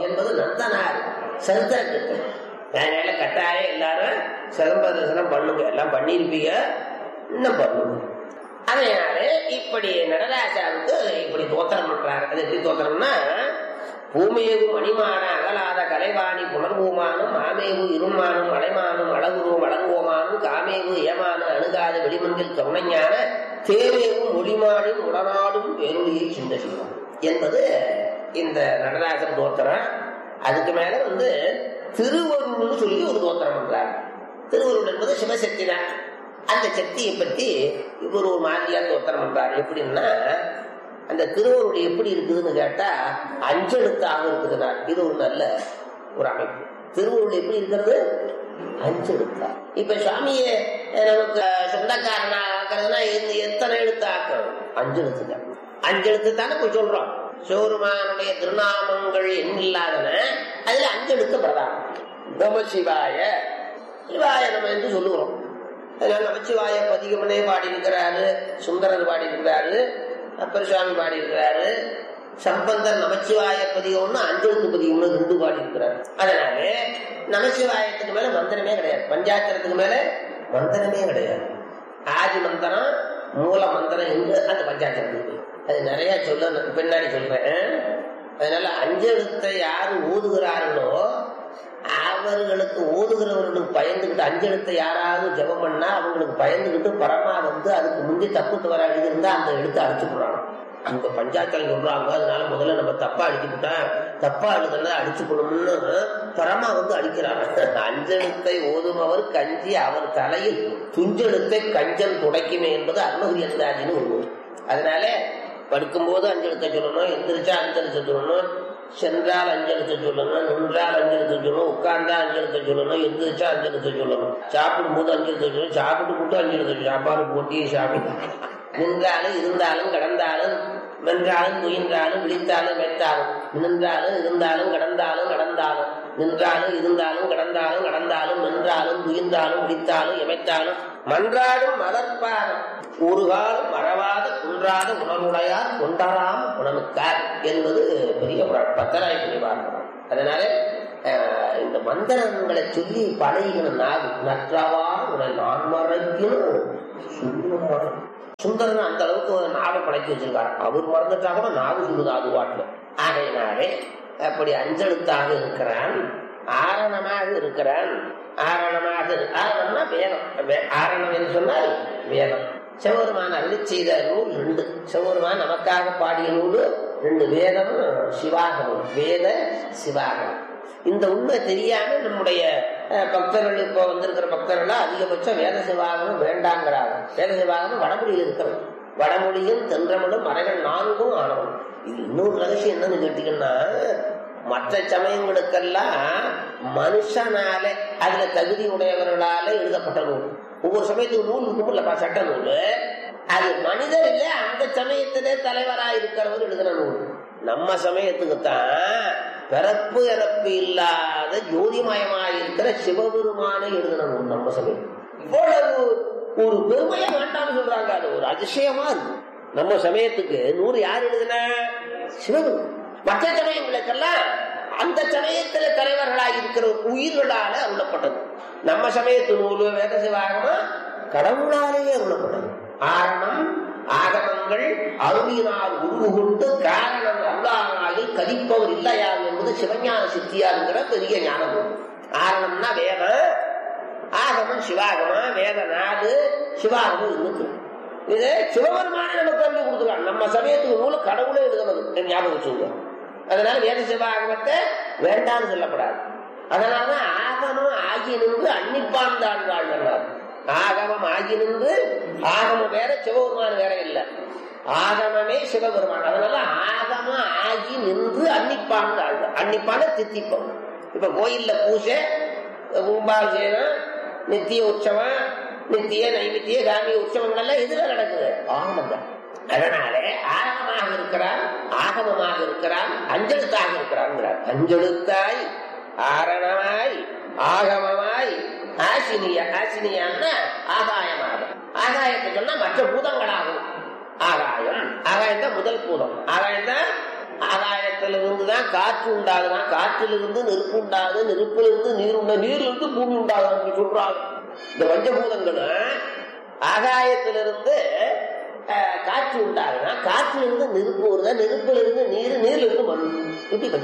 என்பது நந்தனார் சரித்திரத்துக்கு அதனால கட்டாயம் எல்லாரும் சிலம்ப தரிசனம் பண்ணுங்க எல்லாம் பண்ணியிருப்பீங்க இன்னும் பண்ணுங்க அதனால இப்படி நடராஜாவுக்கு இப்படி தோத்திரம் பண்றாரு அது எப்படி தோத்திரம்னா பூமியகு மணிமான அகலாத கலைவாணி புனர்வூமானும் மாமேவு இருமானும் அலைமானும் அழகுருவும் அழகுவோமானும் காமேவு ஏமான அணுகாத வெளிமந்தில் கருணைஞான தேவேவும் மொழிமானின் உடனாடும் பேரொழியை சிந்த செய்வோம் என்பது இந்த நடராஜன் தோத்திரம் அதுக்கு மேல வந்து திருவருள்னு சொல்லி ஒரு தோத்திரம் பண்றாரு திருவருள் என்பது சிவசக்தி தான் அந்த சக்தியை பற்றி இவர் ஒரு மாதிரியா தோத்திரம் பண்றாரு எப்படின்னா அந்த திருவருள் எப்படி இருக்குதுன்னு கேட்டா அஞ்செழுத்தாக இருக்குதுன்னா இது ஒரு நல்ல ஒரு அமைப்பு திருவருள் எப்படி இருக்கிறது அஞ்செழுத்தா இப்ப சுவாமியை நமக்கு சொந்தக்காரனா ஆக்குறதுன்னா இந்த எத்தனை எழுத்து ஆக்கணும் அஞ்செழுத்து தான் அஞ்செழுத்து தானே போய் சொல்றோம் சிவருமானுடைய திருநாமங்கள் எண்ணில்லாதன அதுல அஞ்செழுத்து பிரதானம் நம சிவாய சிவாய நம்ம என்று சொல்லுகிறோம் அதனால நமச்சிவாய பதிகமனே பாடி இருக்கிறாரு சுந்தரர் பாடி இருக்கிறாரு அப்பர் சுவாமி பாடி இருக்கிறாரு சம்பந்தர் நமச்சிவாய பதிகம்னு அஞ்செழுத்து பதிகம்னு ரெண்டு பாடி இருக்கிறாரு அதனால நமச்சிவாயத்துக்கு மேல மந்திரமே கிடையாது பஞ்சாத்திரத்துக்கு மேல மந்திரமே கிடையாது ஆதி மந்திரம் மூல மந்திரம் என்று அந்த பஞ்சாத்திரத்துக்கு அது நிறைய சொல்ல பின்னாடி சொல்றேன் அதனால அஞ்செழுத்தை யாரு ஊதுகிறார்களோ அவர்களுக்கு ஓதுகிறவர்களுக்கு பயந்துகிட்டு அஞ்செழுத்தை யாராவது ஜெபம் பண்ணா அவங்களுக்கு பயந்துகிட்டு பரமா வந்து அதுக்கு முந்தி தப்பு தவறா எழுதிருந்தா அந்த எழுத்தை அடிச்சு போடுறாங்க அவங்க பஞ்சாயத்தில் சொல்றாங்க அதனால முதல்ல நம்ம தப்பா அடிச்சு விட்டோம் தப்பா எழுதுனா அடிச்சு போடணும்னு பரமா வந்து அடிக்கிறாங்க அஞ்செழுத்தை ஓதுமவர் கஞ்சி அவர் தலையில் துஞ்செழுத்தை கஞ்சன் துடைக்குமே என்பது அருணகிரி அந்தாதின்னு ஒண்ணு அதனால படுக்கும்போது அஞ்செழுத்தை சொல்லணும் எந்திரிச்சா அஞ்செழுத்தை சொல்லணும் சென்றால் அஞ்செழுத்த சொல்லணும் நின்றால் அஞ்செழுத்த சொல்லணும் உட்கார்ந்தா அஞ்செழுத்த சொல்லணும் எந்திரிச்சா அஞ்செழுத்த சொல்லணும் சாப்பிடும் போது அஞ்செழுத்த சொல்லணும் சாப்பிட்டு போட்டு அஞ்செழுத்த சாப்பாடு போட்டி சாப்பிட்டு நின்றாலும் இருந்தாலும் கடந்தாலும் வென்றாலும் துயின்றாலும் விழித்தாலும் மெத்தாலும் நின்றாலும் இருந்தாலும் கடந்தாலும் கடந்தாலும் நின்றாலும் இருந்தாலும் கடந்தாலும் கடந்தாலும் நின்றாலும் துயின்றாலும் விழித்தாலும் எமைத்தாலும் மன்றாடும் மலர்பாதம் ஒரு காலம் மறவாத குன்றாத உணர்வுடையார் கொண்டாராம் உணவுக்கார் என்பது பெரிய பத்தராய் சொல்லி பார்க்கிறோம் அதனால இந்த மந்திரங்களை சொல்லி பழகின நாகு நற்றவா உன நான் மறைக்கணும் சுந்தரன் அந்த அளவுக்கு நாவை பழக்கி வச்சிருக்காரு அவர் மறந்துட்டா கூட நாவு சொல்லுது அது வாட்டுல ஆகையினாலே அப்படி அஞ்செழுத்தாக இருக்கிறான் ஆரணமாக இருக்கிறான் ஆரணமாக ஆரணம்னா வேதம் ஆரணம் என்று சொன்னால் வேதம் சிவபெருமான் அருளி செய்த நூல் ரெண்டு சிவபெருமான் நமக்காக பாடிய நூல் ரெண்டு வேதம் சிவாகமம் வேத சிவாகமம் இந்த உண்மை தெரியாம நம்முடைய பக்தர்கள் இப்போ வந்திருக்கிற பக்தர்கள் அதிகபட்சம் வேத சிவாகமம் வேண்டாங்கிறாங்க வேத சிவாகமம் வடமொழியில் இருக்கிறது வடமொழியும் தென்றமிடும் மறைகள் நான்கும் ஆனவன் இது இன்னொரு ரகசியம் என்னன்னு கேட்டீங்கன்னா மற்ற சமயங்களுக்கெல்லாம் மனுஷனால அதுல தகுதி உடையவர்களால எழுதப்பட்ட நூல் ஒவ்வொரு சமயத்துக்கு நூல் இருக்கும்லப்பா சட்ட நூல் அது மனிதர் இல்ல அந்த சமயத்திலே தலைவரா இருக்கிறவர் எழுதின நூல் நம்ம சமயத்துக்கு தான் பிறப்பு இறப்பு இல்லாத ஜோதிமயமாய் இருக்கிற சிவபெருமானை எழுதின நூல் நம்ம சமயம் இவ்வளவு ஒரு பெருமையை வேண்டாம்னு சொல்றாங்க அது ஒரு அதிசயமா இருக்கு நம்ம சமயத்துக்கு நூறு யார் எழுதின சிவபெருமான் மற்ற சமயங்களுக்கெல்லாம் அந்த சமயத்துல தலைவர்களாக இருக்கிற உயிர்களால அருளப்பட்டது நம்ம சமயத்து நூலு வேத சிவாகமா கடவுளாலேயே அருளப்பட்டது ஆரணம் ஆகமங்கள் அருளினால் உருவுகொண்டு காரணம் அல்லாமல் கதிப்பவர் இல்லையா என்பது சிவஞான சித்தியாருங்கிற பெரிய ஞானம் ஆரணம்னா வேதம் ஆகமம் சிவாகமம் வேத நாடு சிவாகமம் இருக்கு இது சிவபெருமான நமக்கு கல்வி கொடுத்துருக்காங்க நம்ம சமயத்துக்கு நூலு கடவுளே எழுதுனது ஞாபகம் சொல்லுவோம் அதனால வேத சிவாகமத்தை வேண்டாம்னு சொல்லப்படாது அதனாலதான் ஆகமம் ஆகி நின்று அன்னிப்பான் வாழ்கிறார் ஆகமம் ஆகி நின்று ஆகமம் வேற சிவபெருமான் வேற இல்ல ஆகமமே சிவபெருமான் அதனால ஆகமம் ஆகி நின்று அன்னிப்பான் வாழ்வார் அன்னிப்பான தித்திப்பம் இப்ப கோயில்ல பூஜை கும்பாபிஷேகம் நித்திய உற்சவம் நித்திய நைமித்திய காமிய உற்சவங்கள் எல்லாம் எதுல நடக்குது ஆகமம் அதனாலே ஆகமமாக இருக்கிறான் ஆகமமாக இருக்கிறான் அஞ்செழுத்தாக இருக்கிறான் அஞ்செழுத்தாய் ஆரணமாய் ஆகமமாய் ஆசினிய ஆசினியான்னா ஆகாயமாக ஆகாயத்தை சொன்னா மற்ற பூதங்களாகும் ஆகாயம் ஆகாயம் தான் முதல் பூதம் ஆகாயம் தான் ஆகாயத்திலிருந்து தான் காற்று உண்டாகுதான் காற்றிலிருந்து நெருப்பு உண்டாகுது நெருப்பிலிருந்து நீர் உண்டா நீரிலிருந்து பூமி உண்டாகுது சொல்றாங்க இந்த பஞ்சபூதங்களும் ஆகாயத்திலிருந்து அஹ், காற்று உண்டாகுதான் காற்றிலிருந்து நெருப்பு வருதா நெருப்பிலிருந்து நீர் நீரிலிருந்து மண் இப்படி பஞ்ச